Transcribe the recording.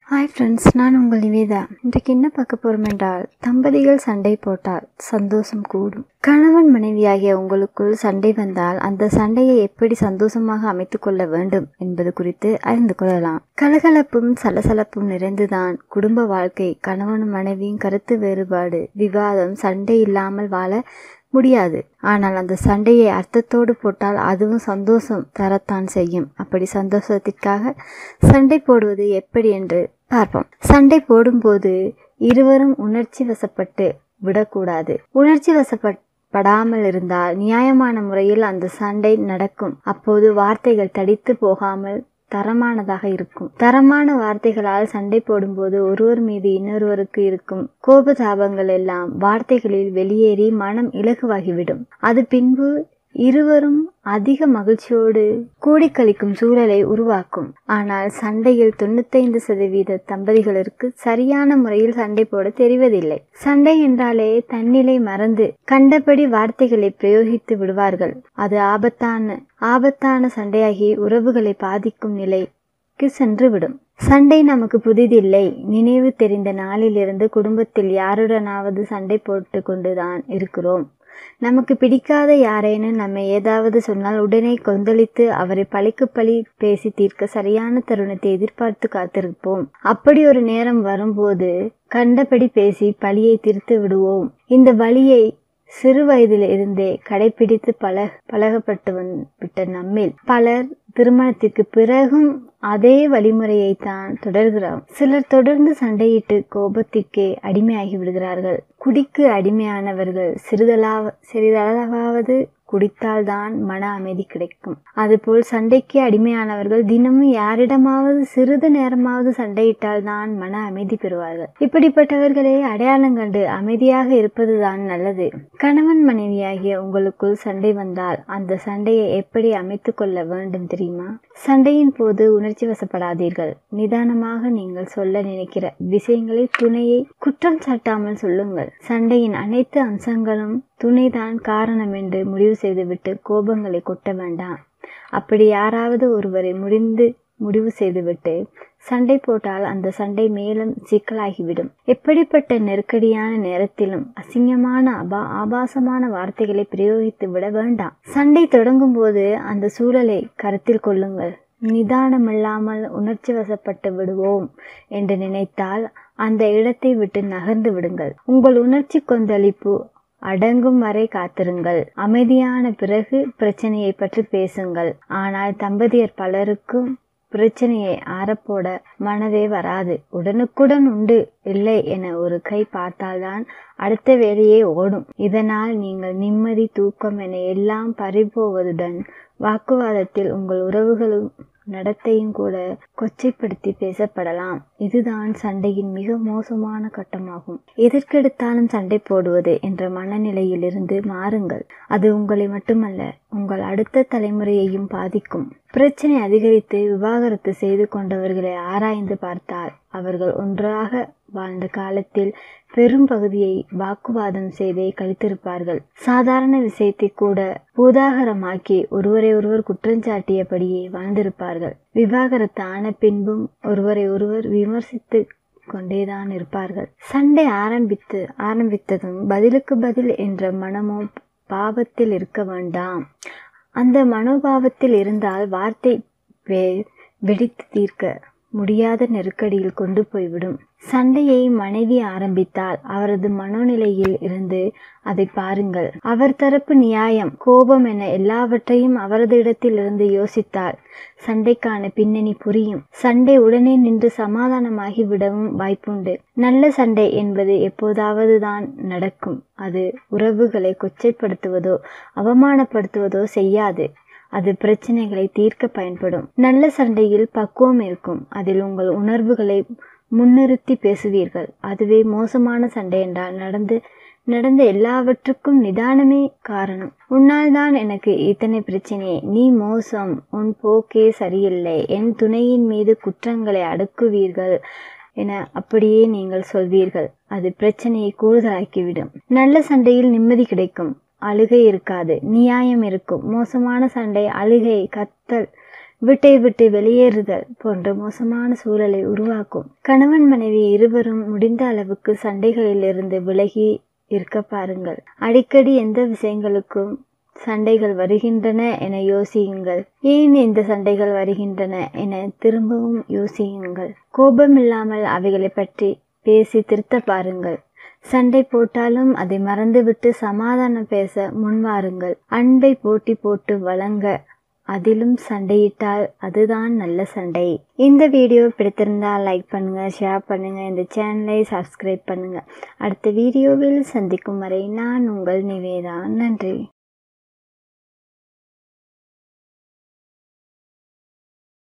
hi friends நான் உங்கள் நிவேதா இன்றைக்கு என்ன பார்க்க போறோம் என்றால் தம்பதிகள் சண்டை போட்டால் சந்தோஷம் கூடும் கணவன் மனைவியாகிய உங்களுக்குள் சண்டை வந்தால் அந்த சண்டையை எப்படி சந்தோஷமாக அமைத்துக் கொள்ள வேண்டும் என்பது குறித்து அறிந்து கொள்ளலாம் கலகலப்பும் சலசலப்பும் நிறைந்துதான் குடும்ப வாழ்க்கை கணவனும் மனைவியும் கருத்து வேறுபாடு விவாதம் சண்டை இல்லாமல் வாழ முடியாது ஆனால் அந்த சண்டையை அர்த்தத்தோடு போட்டால் அதுவும் சந்தோஷம் தரத்தான் செய்யும் அப்படி சந்தோஷத்திற்காக சண்டை போடுவது எப்படி என்று பார்ப்போம் சண்டை போடும்போது இருவரும் உணர்ச்சி வசப்பட்டு விடக்கூடாது உணர்ச்சி வசப்பட் படாமல் இருந்தால் நியாயமான முறையில் அந்த சண்டை நடக்கும் அப்போது வார்த்தைகள் தடித்து போகாமல் தரமானதாக இருக்கும் தரமான வார்த்தைகளால் சண்டை போடும்போது ஒருவர் மீது இன்னொருவருக்கு இருக்கும் கோபதாபங்கள் எல்லாம் வார்த்தைகளில் வெளியேறி மனம் இலகுவாகிவிடும் அது பின்பு இருவரும் அதிக மகிழ்ச்சியோடு கூடி கழிக்கும் சூழலை உருவாக்கும் ஆனால் சண்டையில் தொண்ணூத்தைந்து சதவீத தம்பதிகளுக்கு சரியான முறையில் சண்டை போட தெரிவதில்லை சண்டை என்றாலே தன்னிலை மறந்து கண்டபடி வார்த்தைகளை பிரயோகித்து விடுவார்கள் அது ஆபத்தான ஆபத்தான சண்டையாகி உறவுகளை பாதிக்கும் நிலைக்கு சென்றுவிடும் சண்டை நமக்கு புதிதில்லை நினைவு தெரிந்த நாளிலிருந்து குடும்பத்தில் யாருடனாவது சண்டை போட்டு கொண்டுதான் இருக்கிறோம் நமக்கு பிடிக்காத யாரேனும் நம்ம ஏதாவது சொன்னால் உடனே கொந்தளித்து அவரை பழிக்கு பழி பேசி தீர்க்க சரியான தருணத்தை எதிர்பார்த்து காத்திருப்போம் அப்படி ஒரு நேரம் வரும்போது கண்டபடி பேசி பழியை தீர்த்து விடுவோம் இந்த வழியை சிறு வயதில் இருந்தே கடைபிடித்து பழக பழகப்பட்டு விட்ட நம்மில் பலர் திருமணத்திற்கு பிறகும் அதே வழிமுறையை தான் தொடர்கிறோம் சிலர் தொடர்ந்து சண்டையிட்டு கோபத்திற்கே அடிமையாகி விடுகிறார்கள் குடிக்கு அடிமையானவர்கள் சிறிதளாவ சிறிதளவாவது குடித்தால்தான் மன அமைதி கிடைக்கும் அதுபோல் சண்டைக்கு அடிமையானவர்கள் தினமும் யாரிடமாவது சிறிது நேரமாவது சண்டையிட்டால் தான் மன அமைதி பெறுவார்கள் இப்படிப்பட்டவர்களை அடையாளம் கண்டு அமைதியாக இருப்பதுதான் நல்லது கணவன் மனைவியாகிய உங்களுக்குள் சண்டை வந்தால் அந்த சண்டையை எப்படி அமைத்துக் கொள்ள வேண்டும் தெரியுமா சண்டையின் போது உணர்ச்சி வசப்படாதீர்கள் நிதானமாக நீங்கள் சொல்ல நினைக்கிற விஷயங்களை துணையை குற்றம் சாட்டாமல் சொல்லுங்கள் சண்டையின் அனைத்து அம்சங்களும் துணைதான் காரணம் என்று முடிவு செய்துவிட்டு கோபங்களை கொட்ட வேண்டாம் அப்படி யாராவது ஒருவரை முடிந்து முடிவு செய்துவிட்டு சண்டை போட்டால் அந்த சண்டை மேலும் சிக்கலாகிவிடும் எப்படிப்பட்ட நெருக்கடியான நேரத்திலும் அசிங்கமான அபா ஆபாசமான வார்த்தைகளை பிரயோகித்து விட வேண்டாம் சண்டை தொடங்கும் போது அந்த சூழலை கருத்தில் கொள்ளுங்கள் நிதானமில்லாமல் உணர்ச்சி வசப்பட்டு விடுவோம் என்று நினைத்தால் அந்த இடத்தை விட்டு நகர்ந்து விடுங்கள் உங்கள் உணர்ச்சி கொந்தளிப்பு அடங்கும் வரை காத்திருங்கள் அமைதியான பிறகு பிரச்சனையை பற்றி பேசுங்கள் ஆனால் தம்பதியர் பலருக்கும் பிரச்சனையை ஆறப்போட மனதே வராது உடனுக்குடன் உண்டு இல்லை என ஒரு கை பார்த்தால்தான் அடுத்த வேலையே ஓடும் இதனால் நீங்கள் நிம்மதி தூக்கம் என எல்லாம் பறிபோவதுடன் வாக்குவாதத்தில் உங்கள் உறவுகளும் நடத்தையும் கூட கொச்சைப்படுத்தி பேசப்படலாம் இதுதான் சண்டையின் மிக மோசமான கட்டமாகும் எதற்கெடுத்தாலும் சண்டை போடுவது என்ற மனநிலையிலிருந்து மாறுங்கள் அது உங்களை மட்டுமல்ல உங்கள் அடுத்த தலைமுறையையும் பாதிக்கும் பிரச்சனை அதிகரித்து விவாகரத்து செய்து கொண்டவர்களை ஆராய்ந்து பார்த்தால் அவர்கள் ஒன்றாக வாழ்ந்த காலத்தில் பெரும் பகுதியை வாக்குவாதம் செய்தே கழித்திருப்பார்கள் சாதாரண விஷயத்தை கூட பூதாகரமாக்கி ஒருவரை ஒருவர் குற்றஞ்சாட்டியபடியே வாழ்ந்திருப்பார்கள் விவாகரத்து ஆன பின்பும் ஒருவரை ஒருவர் விமர்சித்து கொண்டேதான் இருப்பார்கள் சண்டை ஆரம்பித்து ஆரம்பித்ததும் பதிலுக்கு பதில் என்ற மனமோ பாவத்தில் இருக்க வேண்டாம் அந்த மனோபாவத்தில் இருந்தால் வார்த்தை வெடித்து தீர்க்க முடியாத நெருக்கடியில் கொண்டு போய்விடும் சண்டையை மனைவி ஆரம்பித்தால் அவரது மனோநிலையில் இருந்து அதை பாருங்கள் அவர் தரப்பு நியாயம் கோபம் என எல்லாவற்றையும் அவரது இடத்தில் இருந்து யோசித்தால் சண்டைக்கான பின்னணி புரியும் சண்டை உடனே நின்று சமாதானமாகி விடவும் வாய்ப்புண்டு நல்ல சண்டை என்பது எப்போதாவது தான் நடக்கும் அது உறவுகளை கொச்சைப்படுத்துவதோ அவமானப்படுத்துவதோ செய்யாது அது பிரச்சனைகளை தீர்க்க பயன்படும் நல்ல சண்டையில் பக்குவம் இருக்கும் அதில் உங்கள் உணர்வுகளை முன்னிறுத்தி பேசுவீர்கள் அதுவே மோசமான சண்டை என்றால் நடந்து நடந்த எல்லாவற்றுக்கும் நிதானமே காரணம் உன்னால் தான் எனக்கு இத்தனை பிரச்சனை நீ மோசம் உன் போக்கே சரியில்லை என் துணையின் மீது குற்றங்களை அடுக்குவீர்கள் என அப்படியே நீங்கள் சொல்வீர்கள் அது பிரச்சனையை கூடுதலாக்கிவிடும் நல்ல சண்டையில் நிம்மதி கிடைக்கும் அழுகை இருக்காது நியாயம் இருக்கும் மோசமான சண்டை அழுகை கத்தல் வீட்டை விட்டு வெளியேறுதல் போன்ற மோசமான சூழலை உருவாக்கும் கணவன் மனைவி இருவரும் முடிந்த அளவுக்கு சண்டைகளிலிருந்து விலகி இருக்க பாருங்கள் அடிக்கடி எந்த விஷயங்களுக்கும் சண்டைகள் வருகின்றன என யோசியுங்கள் ஏன் இந்த சண்டைகள் வருகின்றன என திரும்பவும் யோசியுங்கள் கோபமில்லாமல் அவைகளை பற்றி பேசி திருத்த பாருங்கள் சண்டை போட்டாலும் அதை மறந்துவிட்டு சமாதானம் பேச முன்வாருங்கள் அன்பை போட்டி போட்டு வழங்க அதிலும் சண்டையிட்டால் அதுதான் நல்ல சண்டை இந்த வீடியோ பிடித்திருந்தால் லைக் பண்ணுங்க ஷேர் பண்ணுங்க இந்த சேனலை சப்ஸ்கிரைப் பண்ணுங்க அடுத்த வீடியோவில் சந்திக்கும் வரை நான் உங்கள் நிவேதா நன்றி